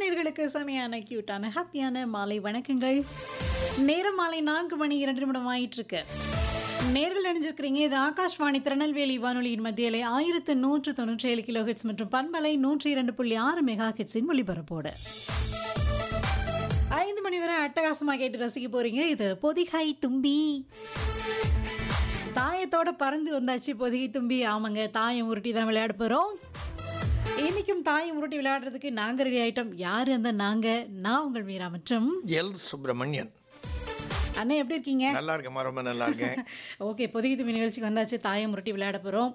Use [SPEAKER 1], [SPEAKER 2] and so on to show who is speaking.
[SPEAKER 1] நேர்களுக்கு செமையான கியூட்டான ஹாப்பியான மாலை வணக்கங்கள் நேரம் மாலை நான்கு மணி இரண்டு நிமிடம் ஆயிட்டு இருக்கு நேர்கள் அணிஞ்சிருக்கிறீங்க இது ஆகாஷ்வாணி திருநெல்வேலி வானொலியின் மத்தியிலே ஆயிரத்து நூற்று தொண்ணூற்றி ஏழு கிலோ ஹெட்ஸ் மற்றும் பண்பலை நூற்றி இரண்டு புள்ளி ஆறு மெகா ஹெட்ஸின் ஒளிபரப்போடு ஐந்து மணி வரை அட்டகாசமாக கேட்டு ரசிக்க போறீங்க இது பொதிகை தும்பி தாயத்தோட பறந்து வந்தாச்சு பொதிகை தும்பி ஆமாங்க தாயம் உருட்டி தான் விளையாட போகிறோம் இன்னைக்கும் தாயம் உருட்டி விளையாடுறதுக்கு நாங்கள் ரெடி ஆயிட்டோம் யார் அந்த நாங்கள் நான் உங்கள் மீரா மற்றும்
[SPEAKER 2] எல் சுப்பிரமணியன்
[SPEAKER 1] அண்ணன் எப்படி இருக்கீங்க
[SPEAKER 2] நல்லா இருக்கேம்மா ரொம்ப நல்லா இருக்கேன்
[SPEAKER 1] ஓகே பொதிகை தும்பி நிகழ்ச்சிக்கு வந்தாச்சு தாயம் உருட்டி விளையாட போகிறோம்